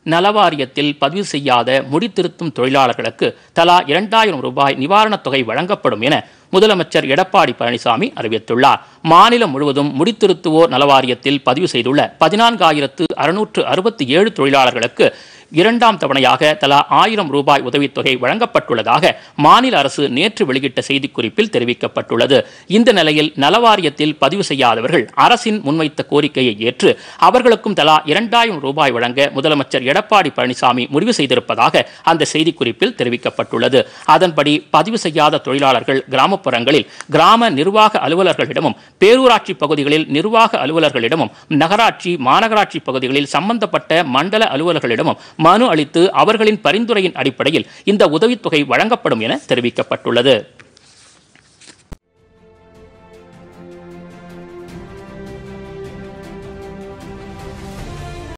நலவாரியத்தில் பதிவு செய்யாத முடித்திருத்தும் தொழிலாளர்களுக்கு தலா இரண்டாயிரம் ரூபாய் நிவாரணத் தொகை வழங்கப்படும் என முதலமைச்சர் எடப்பாடி பழனிசாமி அறிவித்துள்ளார் மாநிலம் முழுவதும் முடித்திருத்துவோர் நலவாரியத்தில் பதிவு செய்துள்ள பதினான்காயிரத்து அறுநூற்று அறுபத்தி ஏழு தொழிலாளர்களுக்கு இரண்டாம் தவணையாக தலா ஆயிரம் ரூபாய் உதவித்தொகை வழங்கப்பட்டுள்ளதாக மாநில அரசு நேற்று வெளியிட்ட செய்திக்குறிப்பில் தெரிவிக்கப்பட்டுள்ளது இந்த நிலையில் நலவாரியத்தில் பதிவு செய்யாதவர்கள் அரசின் முன்வைத்த கோரிக்கையை ஏற்று அவர்களுக்கும் தலா இரண்டாயிரம் ரூபாய் வழங்க முதலமைச்சர் எடப்பாடி பழனிசாமி முடிவு செய்திருப்பதாக அந்த செய்திக்குறிப்பில் தெரிவிக்கப்பட்டுள்ளது அதன்படி பதிவு செய்யாத தொழிலாளர்கள் கிராமப்புறங்களில் கிராம நிர்வாக அலுவலர்களிடமும் பேரூராட்சி பகுதிகளில் நிர்வாக அலுவலர்களிடமும் நகராட்சி மாநகராட்சி பகுதிகளில் சம்பந்தப்பட்ட மண்டல அலுவலர்களிடமும் மனு அளித்து அவர்களின் பரிந்துரையின் அடிப்படையில் இந்த உதவித்தொகை வழங்கப்படும் என தெரிவிக்கப்பட்டுள்ளது